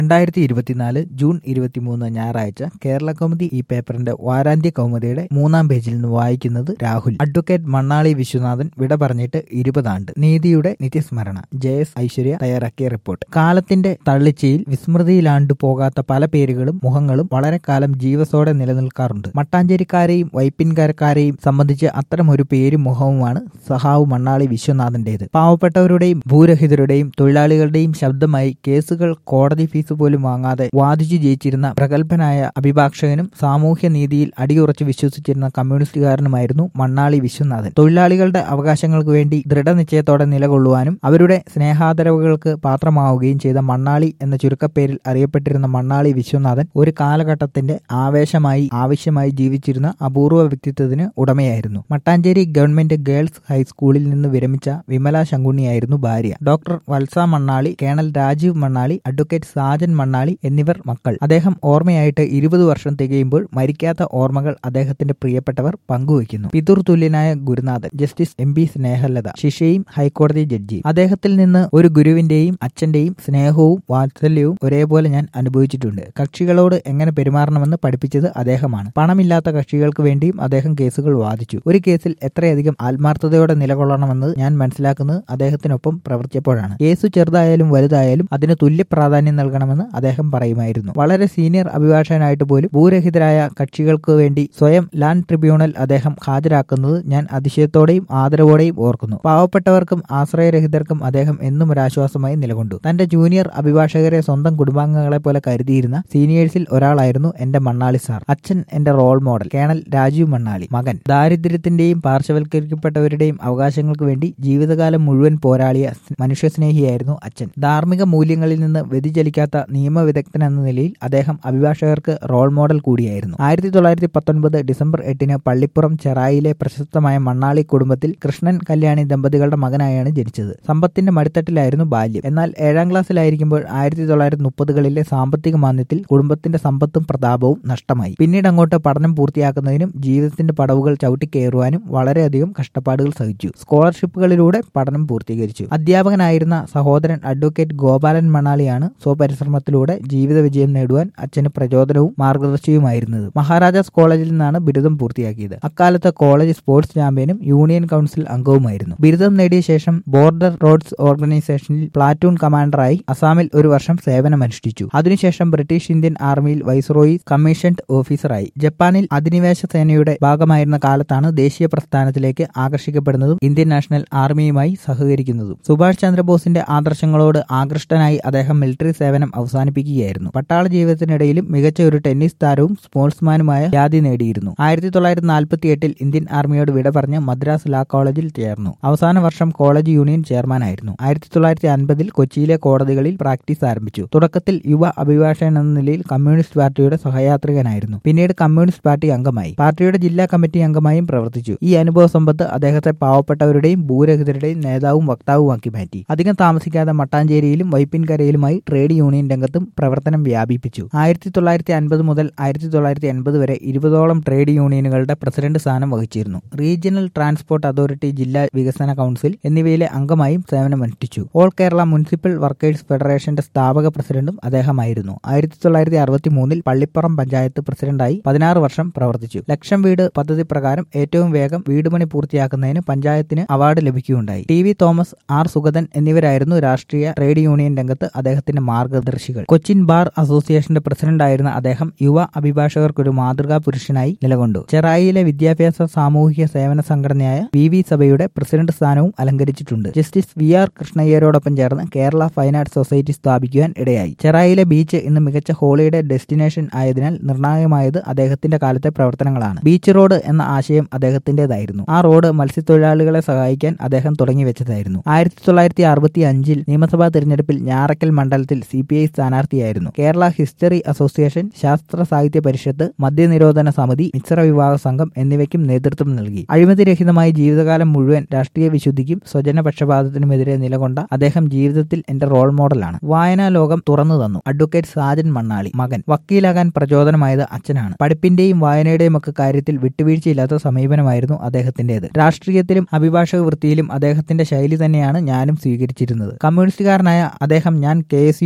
രണ്ടായിരത്തി ഇരുപത്തിനാല് ജൂൺ ഇരുപത്തിമൂന്ന് ഞായറാഴ്ച കേരള കൗമുദി ഈ പേപ്പറിന്റെ വാരാന്ത്യ കൗമുദിയുടെ മൂന്നാം പേജിൽ നിന്ന് വായിക്കുന്നത് രാഹുൽ അഡ്വക്കേറ്റ് മണ്ണാളി വിശ്വനാഥൻ വിട പറഞ്ഞിട്ട് ഇരുപതാണ്ട് നീതിയുടെ നിത്യസ്മരണ ജെ എസ് ഐശ്വര്യ തയ്യാറാക്കിയ റിപ്പോർട്ട് കാലത്തിന്റെ തള്ളിച്ചയിൽ വിസ്മൃതിയിലാണ്ടു പോകാത്ത പല പേരുകളും മുഖങ്ങളും വളരെ കാലം ജീവസോടെ നിലനിൽക്കാറുണ്ട് മട്ടാഞ്ചേരിക്കാരെയും വൈപ്പിൻകാരക്കാരെയും സംബന്ധിച്ച് അത്തരം ഒരു പേരും മുഖവുമാണ് സഹാവ് മണ്ണാളി വിശ്വനാഥന്റേത് പാവപ്പെട്ടവരുടെയും ഭൂരഹിതരുടെയും തൊഴിലാളികളുടെയും ശബ്ദമായി കേസുകൾ കോടതി ഫീസ് പോലും വാങ്ങാതെ വാദിച്ചു ജയിച്ചിരുന്ന പ്രഗത്ഭനായ അഭിഭാഷകനും സാമൂഹ്യ നീതിയിൽ അടിയുറച്ച് വിശ്വസിച്ചിരുന്ന കമ്മ്യൂണിസ്റ്റുകാരനുമായിരുന്നു മണ്ണാളി വിശ്വനാഥൻ തൊഴിലാളികളുടെ അവകാശങ്ങൾക്ക് വേണ്ടി ദൃഢനിശ്ചയത്തോടെ നിലകൊള്ളുവാനും അവരുടെ സ്നേഹാദരവുകൾക്ക് പാത്രമാവുകയും ചെയ്ത മണ്ണാളി എന്ന ചുരുക്കപ്പേരിൽ അറിയപ്പെട്ടിരുന്ന മണ്ണാളി വിശ്വനാഥൻ ഒരു കാലഘട്ടത്തിന്റെ ആവേശമായി ആവശ്യമായി ജീവിച്ചിരുന്ന അപൂർവ വ്യക്തിത്വത്തിന് ഉടമയായിരുന്നു മട്ടാഞ്ചേരി ഗവൺമെന്റ് ഗേൾസ് ഹൈസ്കൂളിൽ നിന്ന് വിരമിച്ച വിമല ശങ്കുണ്ണിയായിരുന്നു ഭാര്യ doctor Valsa Mannali colonel Rajeev Mannali advocate Sajan Mannali എന്നിവർ മക്കൾ അദ്ദേഹം ഓർമ്മയായിട്ട് ഇരുപത് വർഷം തികയുമ്പോൾ മരിക്കാത്ത ഓർമ്മകൾ അദ്ദേഹത്തിന്റെ പ്രിയപ്പെട്ടവർ പങ്കുവയ്ക്കുന്നു പിതൃ തുല്യനായ ഗുരുനാഥൻ ജസ്റ്റിസ് എം പി സ്നേഹലത ശിഷ്യയും ഹൈക്കോടതി ജഡ്ജി അദ്ദേഹത്തിൽ നിന്ന് ഒരു ഗുരുവിന്റെയും അച്ഛന്റെയും സ്നേഹവും വാത്സല്യവും ഒരേപോലെ ഞാൻ അനുഭവിച്ചിട്ടുണ്ട് കക്ഷികളോട് എങ്ങനെ പെരുമാറണമെന്ന് പഠിപ്പിച്ചത് അദ്ദേഹമാണ് പണമില്ലാത്ത കക്ഷികൾക്ക് വേണ്ടിയും അദ്ദേഹം കേസുകൾ വാദിച്ചു ഒരു കേസിൽ എത്രയധികം ആത്മാർത്ഥതയോടെ നിലകൊള്ളണമെന്ന് ഞാൻ മനസ്സിലാക്കുന്നത് അദ്ദേഹത്തിനൊപ്പം പ്രവർത്തിച്ചപ്പോഴാണ് കേസ് ചെറുതായാലും വലുതായാലും അതിന് തുല്യ പ്രാധാന്യം നൽകണമെന്ന് അദ്ദേഹം പറയുമായിരുന്നു വളരെ സീനിയർ അഭിഭാഷകനായിട്ട് പോലും ഭൂരഹിതരായ കക്ഷികൾക്ക് വേണ്ടി സ്വയം ലാൻഡ് ട്രിബ്യൂണൽ അദ്ദേഹം ഹാജരാക്കുന്നത് ഞാൻ അതിശയത്തോടെയും ആദരവോടെയും ഓർക്കുന്നു പാവപ്പെട്ടവർക്കും ആശ്രയരഹിതർക്കും അദ്ദേഹം എന്നും ഒരു ആശ്വാസമായി നിലകൊണ്ടു തന്റെ ജൂനിയർ അഭിഭാഷകരെ സ്വന്തം കുടുംബാംഗങ്ങളെ പോലെ കരുതിയിരുന്ന സീനിയേഴ്സിൽ ഒരാളായിരുന്നു എന്റെ മണ്ണാളി സാർ അച്ഛൻ എന്റെ role model colonel Rajeev Mannali മകൻ ദാരിദ്ര്യത്തിന്റെയും പാർശ്വവൽക്കരിക്കപ്പെട്ടവരുടെയും അവകാശങ്ങൾക്ക് വേണ്ടി ജീവിതകാലം മുഴുവൻ പോരാളിയ മനുഷ്യസ്നേഹിയായിരുന്നു അച്ഛൻ ധാർമ്മിക മൂല്യങ്ങളിൽ നിന്ന് വ്യതിചലിക്കാത്ത നിയമവിദഗ്ധൻ എന്ന നിലയിൽ അദ്ദേഹം അഭിഭാഷകർക്ക് റോൾ മോഡൽ കൂടിയായിരുന്നു ആയിരത്തി തൊള്ളായിരത്തി പത്തൊൻപത് ഡിസംബർ എട്ടിന് പള്ളിപ്പുറം ചെറായിലെ പ്രശസ്തമായ മണ്ണാളി കുടുംബത്തിൽ കൃഷ്ണൻ കല്യാണി ദമ്പതികളുടെ മകനായാണ് ജനിച്ചത് സമ്പത്തിന്റെ മടിത്തട്ടിലായിരുന്നു ബാല്യം എന്നാൽ ഏഴാം ക്ലാസ്സിലായിരിക്കുമ്പോൾ ആയിരത്തി തൊള്ളായിരത്തി മുപ്പതുകളിലെ സാമ്പത്തിക മാന്ദ്യത്തിൽ കുടുംബത്തിന്റെ സമ്പത്തും പ്രതാപവും നഷ്ടമായി പിന്നീട് അങ്ങോട്ട് പഠനം പൂർത്തിയാക്കുന്നതിനും ജീവിതത്തിന്റെ പടവുകൾ ചവിട്ടിക്കയറുവാനും വളരെയധികം കഷ്ടപ്പാടുകൾ സഹിച്ചു സ്കോളർഷിപ്പുകളിലൂടെ പഠനം പൂർത്തീകരിച്ചു അധ്യാപകനായിരുന്ന സഹോദരൻ അഡ്വക്കേറ്റ് ഗോപാലൻ മണാളിയാണ് സ്വപരിശ്രമത്തിലൂടെ ജീവിത വിജയം നേടുവാൻ അച്ഛന് പ്രചോദനവും മാർഗദർശിയുമായിരുന്നത് മഹാരാജാസ് കോളേജിൽ നിന്നാണ് ബിരുദം പൂർത്തിയാക്കിയത് അക്കാലത്ത് കോളേജ് സ്പോർട്സ് ചാമ്പ്യനും യൂണിയൻ കൗൺസിൽ അംഗവുമായിരുന്നു ബിരുദം നേടിയ ശേഷം ബോർഡർ റോഡ്സ് ഓർഗനൈസേഷനിൽ പ്ലാറ്റൂൺ കമാൻഡറായി അസാമിൽ ഒരു വർഷം സേവനമനുഷ്ഠിച്ചു അതിനുശേഷം ബ്രിട്ടീഷ് ഇന്ത്യൻ ആർമിയിൽ വൈസ്രോയി കമ്മീഷൻഡ് ഓഫീസറായി ജപ്പാനിൽ അധിനിവേശ സേനയുടെ ഭാഗമായിരുന്ന കാലത്താണ് ദേശീയ പ്രസ്ഥാനത്തിലേക്ക് ആകർഷിക്കപ്പെടുന്നതും ഇന്ത്യൻ നാഷണൽ ആർമിയുമായി സഹകരിക്കുന്നതും സുഭാഷ് ചന്ദ്രബോസിന്റെ ആദർശങ്ങളോട് ആകൃഷ്ടനായി അദ്ദേഹം മിലിറ്ററി സേവനം അവസാനിപ്പിക്കുകയായിരുന്നു പട്ടാള ജീവിതത്തിനിടയിലും മികച്ച ഒരു ടെന്നീസ് താരവും സ്പോർട്സ്മാനുമായ ഖ്യാതി നേടിയിരുന്നു ആയിരത്തി തൊള്ളായിരത്തി നാൽപ്പത്തി എട്ടിൽ ഇന്ത്യൻ ആർമിയോട് വിട പറഞ്ഞ് മദ്രാസ് ലാ കോളേജിൽ ചേർന്നു അവസാന വർഷം കോളേജ് യൂണിയൻ ചെയർമാനായിരുന്നു ആയിരത്തി തൊള്ളായിരത്തി അൻപതിൽ കൊച്ചിയിലെ കോടതികളിൽ പ്രാക്ടീസ് ആരംഭിച്ചു തുടക്കത്തിൽ യുവ അഭിഭാഷകൻ എന്ന നിലയിൽ കമ്മ്യൂണിസ്റ്റ് പാർട്ടിയുടെ സഹയാത്രികനായിരുന്നു പിന്നീട് കമ്മ്യൂണിസ്റ്റ് പാർട്ടി അംഗമായി പാർട്ടിയുടെ ജില്ലാ കമ്മിറ്റി അംഗമായും പ്രവർത്തിച്ചു ഈ അനുഭവ സമ്പത്ത് അദ്ദേഹത്തെ പാവപ്പെട്ടവരുടെയും ഭൂരഹിതരുടെയും നേതാവും വക്താവുമാക്കി മാറ്റി അധികം താമസിക്കാതെ മട്ടാഞ്ചേരിയിലും വൈപ്പിൻകരയിലുമായി ട്രേഡ് യൂണിയൻ രംഗത്തും പ്രവർത്തനം വ്യാപിപ്പിച്ചു ആയിരത്തി തൊള്ളായിരത്തി അൻപത് മുതൽ ആയിരത്തി തൊള്ളായിരത്തി എൺപത് വരെ ഇരുപതോളം ട്രേഡ് യൂണിയനുകളുടെ പ്രസിഡന്റ് സ്ഥാനം വഹിച്ചിരുന്നു റീജിയണൽ ട്രാൻസ്പോർട്ട് അതോറിറ്റി ജില്ലാ വികസന കൗൺസിൽ എന്നിവയിലെ അംഗമായും സേവനമനുഷ്ഠിച്ചു ഓൾ കേരള മുനിസിപ്പൽ വർക്കേഴ്സ് ഫെഡറേഷന്റെ സ്ഥാപക പ്രസിഡന്റും അദ്ദേഹമായിരുന്നു ആയിരത്തി തൊള്ളായിരത്തി അറുപത്തി മൂന്നിൽ പള്ളിപ്പുറം പഞ്ചായത്ത് പ്രസിഡന്റായി പതിനാറ് വർഷം പ്രവർത്തിച്ചു ലക്ഷം വീട് പദ്ധതി പ്രകാരം ഏറ്റവും വേഗം വീടുപണി പൂർത്തിയാക്കുന്നതിന് പഞ്ചായത്തിന് അവാർഡ് ലഭിക്കുകയുണ്ടായി T V Thomas R Sugathan എന്നിവരായിരുന്നു രാഷ്ട്രീയ ട്രേഡ് യൂണിയൻ രംഗത്ത് അദ്ദേഹത്തിന്റെ മാർഗദർശികൾ കൊച്ചിൻ ബാർ അസോസിയേഷന്റെ പ്രസിഡന്റായിരുന്ന അദ്ദേഹം യുവ അഭിഭാഷകർക്കൊരു മാതൃകാ പുരുഷനായി നിലകൊണ്ടു ചെറായിയിലെ വിദ്യാഭ്യാസ സാമൂഹിക സേവന സംഘടനയായ വി വി സഭയുടെ പ്രസിഡന്റ് സ്ഥാനവും അലങ്കരിച്ചിട്ടുണ്ട് ജസ്റ്റിസ് വി ആർ കൃഷ്ണയ്യരോടൊപ്പം ചേർന്ന് കേരള ഫൈൻ ആർട്സ് സൊസൈറ്റി സ്ഥാപിക്കുവാൻ ഇടയായി ചെറായിലെ ബീച്ച് ഇന്ന് മികച്ച ഹോളിഡേ ഡെസ്റ്റിനേഷൻ ആയതിനാൽ നിർണായകമായത് അദ്ദേഹത്തിന്റെ കാലത്തെ പ്രവർത്തനങ്ങളാണ് ബീച്ച് റോഡ് എന്ന ആശയം അദ്ദേഹത്തിന്റേതായിരുന്നു ആ റോഡ് മത്സ്യത്തൊഴിലാളികളെ സഹായിക്കാൻ അദ്ദേഹം തുടങ്ങി വെച്ചതായിരുന്നു ആയിരത്തി തൊള്ളായിരത്തി അറുപത്തി അഞ്ചിൽ നിയമസഭാ തിരഞ്ഞെടുപ്പിൽ ഞാറക്കൽ മണ്ഡലത്തിൽ സി പി ഐ സ്ഥാനാർത്ഥിയായിരുന്നു കേരള ഹിസ്റ്ററി അസോസിയേഷൻ ശാസ്ത്ര സാഹിത്യ പരിഷത്ത് മദ്യനിരോധന സമിതി മിശ്ര വിവാഹ സംഘം എന്നിവയ്ക്കും നേതൃത്വം നൽകി അഴിമതിരഹിതമായി ജീവിതകാലം മുഴുവൻ രാഷ്ട്രീയ വിശുദ്ധിക്കും സ്വജനപക്ഷപാതത്തിനുമെതിരെ നിലകൊണ്ട അദ്ദേഹം ജീവിതത്തിൽ എന്റെ റോൾ മോഡലാണ് വായനാ ലോകം തുറന്നു തന്നു അഡ്വക്കേറ്റ് സാജൻ മണ്ണാളി മകൻ വക്കീലാകാൻ പ്രചോദനമായത് അച്ഛനാണ് പഠിപ്പിന്റെയും വായനയുടെയും ഒക്കെ കാര്യത്തിൽ വിട്ടുവീഴ്ചയില്ലാത്ത സമീപനമായിരുന്നു അദ്ദേഹത്തിന്റേത് രാഷ്ട്രീയത്തിലും അഭിഭാഷക വൃത്തിയിലും അദ്ദേഹത്തിന്റെ ശൈലി തന്നെയാണ് ഞാനും സ്വീകരിച്ചിരുന്നത് കമ്മ്യൂണിസ്റ്റുകാരനായ അദ്ദേഹം ഞാൻ കെ എസ് യുവിൽ ചേർന്ന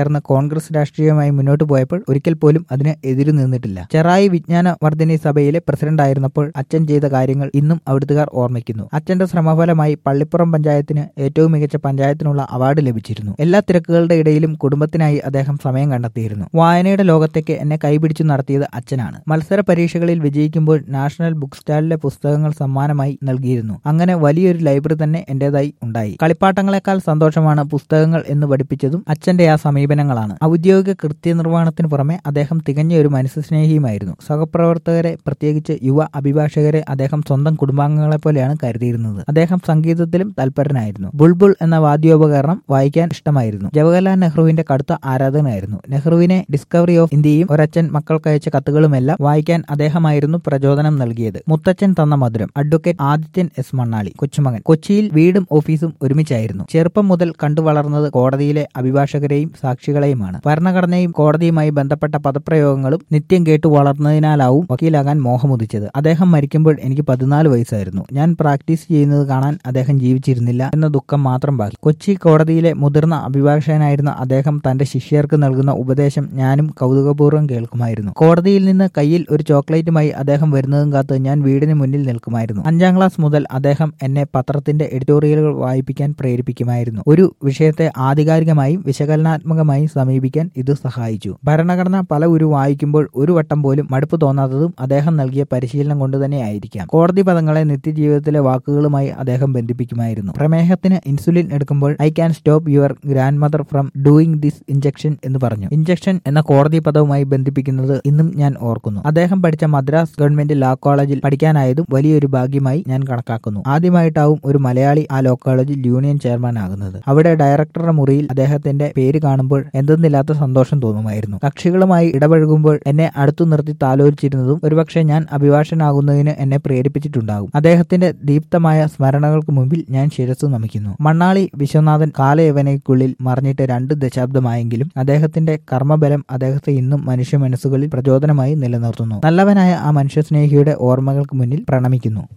ചേർന്ന് കോൺഗ്രസ് രാഷ്ട്രീയമായി മുന്നോട്ട് പോയപ്പോൾ ഒരിക്കൽ പോലും അതിന് എതിരു നിന്നിട്ടില്ല ചെറായി വിജ്ഞാന വർദ്ധിനി സഭയിലെ പ്രസിഡന്റായിരുന്നപ്പോൾ അച്ഛൻ ചെയ്ത കാര്യങ്ങൾ ഇന്നും അവിടുത്തുകാർ ഓർമ്മിക്കുന്നു അച്ഛന്റെ ശ്രമഫലമായി പള്ളിപ്പുറം പഞ്ചായത്തിന് ഏറ്റവും മികച്ച പഞ്ചായത്തിനുള്ള അവാർഡ് ലഭിച്ചിരുന്നു എല്ലാ തിരക്കുകളുടെ ഇടയിലും കുടുംബത്തിനായി അദ്ദേഹം സമയം കണ്ടെത്തിയിരുന്നു വായനയുടെ ലോകത്തേക്ക് എന്നെ കൈപിടിച്ചു നടത്തിയത് അച്ഛനാണ് മത്സര പരീക്ഷകളിൽ വിജയിക്കുമ്പോൾ നാഷണൽ ബുക്ക് സ്റ്റാളിലെ പുസ്തകങ്ങൾ സമ്മാനമായി നൽകിയിരുന്നു അങ്ങനെ വലിയൊരു ലൈബ്രറി തന്നെ എന്റേതായി ഉണ്ടായി കളിപ്പാട്ടങ്ങളെക്കാൾ സന്തോഷമാണ് പുസ്തകങ്ങൾ എന്ന് പഠിപ്പിച്ചതും അച്ഛന്റെ ആ സമീപനങ്ങളാണ് ഔദ്യോഗിക കൃത്യനിർവഹണത്തിന് പുറമെ അദ്ദേഹം തികഞ്ഞ ഒരു മനുഷ്യസ്നേഹിയുമായിരുന്നു സഹപ്രവർത്തകരെ പ്രത്യേകിച്ച് യുവ അഭിഭാഷകരെ അദ്ദേഹം സ്വന്തം കുടുംബാംഗങ്ങളെ പോലെയാണ് കരുതിയിരുന്നത് അദ്ദേഹം സംഗീതത്തിലും തൽപരനായിരുന്നു ബുൾബുൾ എന്ന വാദ്യോപകരണം വായിക്കാൻ ഇഷ്ടമായിരുന്നു ജവഹർലാൽ നെഹ്റുവിന്റെ കടുത്ത ആരാധകനായിരുന്നു നെഹ്റുവിനെ ഡിസ്കവറി ഓഫ് ഇന്ത്യയും ഒരച്ഛൻ മക്കൾക്കയച്ച കത്തുകളുമെല്ലാം വായിക്കാൻ അദ്ദേഹമായിരുന്നു പ്രചോദനം നൽകിയത് മുത്തച്ഛൻ തന്ന മധുരം അഡ്വക്കേറ്റ് ആദിത്യൻ എസ് മണ്ണാളി കൊച്ചുമകൻ കൊച്ചിയിൽ വീടും ഓഫീസും ഒരുമിച്ചായിരുന്നു ചെറുപ്പം മുതൽ കണ്ടു വളർന്നത് കോടതിയിലെ അഭിഭാഷകരെയും സാക്ഷികളെയുമാണ് ഭരണഘടനയും കോടതിയുമായി ബന്ധപ്പെട്ട പദപ്രയോഗങ്ങളും നിത്യം കേട്ടു വളർന്നതിനാലാവും വക്കീലാകാൻ മോഹമുദിച്ചത് അദ്ദേഹം മരിക്കുമ്പോൾ എനിക്ക് പതിനാല് വയസ്സായിരുന്നു ഞാൻ പ്രാക്ടീസ് ചെയ്യുന്നത് കാണാൻ അദ്ദേഹം ജീവിച്ചിരുന്നില്ല എന്ന ദുഃഖം മാത്രം ബാക്കി കൊച്ചി കോടതിയിലെ മുതിർന്ന അഭിഭാഷകനായിരുന്ന അദ്ദേഹം തന്റെ ശിഷ്യർക്ക് നൽകുന്ന ഉപദേശം ഞാനും കൗതുകപൂർവ്വം കേൾക്കുമായിരുന്നു കോടതിയിൽ നിന്ന് കയ്യിൽ ഒരു ചോക്ലേറ്റുമായി അദ്ദേഹം വരുന്നതും കാത്ത് ഞാൻ വീടിന് മുന്നിൽ നിൽക്കുമായിരുന്നു അഞ്ചാം ക്ലാസ് മുതൽ അദ്ദേഹം എന്നെ പത്രത്തിന്റെ എഡിറ്റോറിയലുകൾ വായിപ്പിക്കാൻ പ്രേരിപ്പിക്കുമായിരുന്നു ഒരു വിഷയത്തെ ആധികാരികമായും വിശകലനാത്മകമായും സമീപിക്കാൻ ഇത് സഹായിച്ചു ഭരണഘടന പല ഉരു വായിക്കുമ്പോൾ ഒരു വട്ടം പോലും മടുപ്പ് തോന്നാത്തതും അദ്ദേഹം നൽകിയ പരിശീലനം കൊണ്ട് തന്നെ ആയിരിക്കാം കോടതി പദങ്ങളെ നിത്യജീവിതത്തിലെ വാക്കുകളുമായി അദ്ദേഹം ബന്ധിപ്പിക്കുമായിരുന്നു പ്രമേഹത്തിന് ഇൻസുലിൻ എടുക്കുമ്പോൾ I can stop your grandmother from doing this injection എന്ന് പറഞ്ഞു ഇഞ്ചക്ഷൻ എന്ന കോടതി പദവുമായി ബന്ധിപ്പിക്കുന്നത് ഇന്നും ഞാൻ ഓർക്കുന്നു അദ്ദേഹം പഠിച്ച മദ്രാസ് ഗവൺമെന്റ് ലോ കോളേജിൽ പഠിക്കാനായതും വലിയൊരു ഭാഗ്യമായി ഞാൻ കണക്കാക്കുന്നു ആദ്യമായിട്ടാവും ഒരു മലയാളി ആ ലോ കോളേജിൽ യൂണിയൻ ചെയർമാൻ ആകുന്നത് അവിടെ ഡയറക്ടറുടെ മുറിയിൽ അദ്ദേഹത്തിന്റെ പേര് കാണുമ്പോൾ എന്തെന്നില്ലാത്ത സന്തോഷം തോന്നുമായിരുന്നു കക്ഷികളുമായി ഇടപഴകുമ്പോൾ എന്നെ അടുത്തു നിർത്തി താലോലിച്ചിരുന്നതും ഒരുപക്ഷെ ഞാൻ അഭിഭാഷകനാകുന്നതിന് എന്നെ പ്രേരിപ്പിച്ചിട്ടുണ്ടാകും അദ്ദേഹത്തിന്റെ ദീപ്തമായ സ്മരണകൾക്ക് മുമ്പിൽ ഞാൻ ശിരസ് നമിക്കുന്നു മണ്ണാളി വിശ്വനാഥൻ കാലയവനയ്ക്കുള്ളിൽ മറിഞ്ഞിട്ട് രണ്ട് ദശാബ്ദമായെങ്കിലും അദ്ദേഹത്തിന്റെ കർമ്മബലം അദ്ദേഹത്തെ ഇന്നും മനുഷ്യ മനസ്സുകളിൽ പ്രചോദനമായി നിലനിർത്തുന്നു നല്ലവനായ ആ മനുഷ്യസ്നേഹിയുടെ ഓർമ്മകൾക്ക് മുന്നിൽ പ്രണമിക്കുന്നു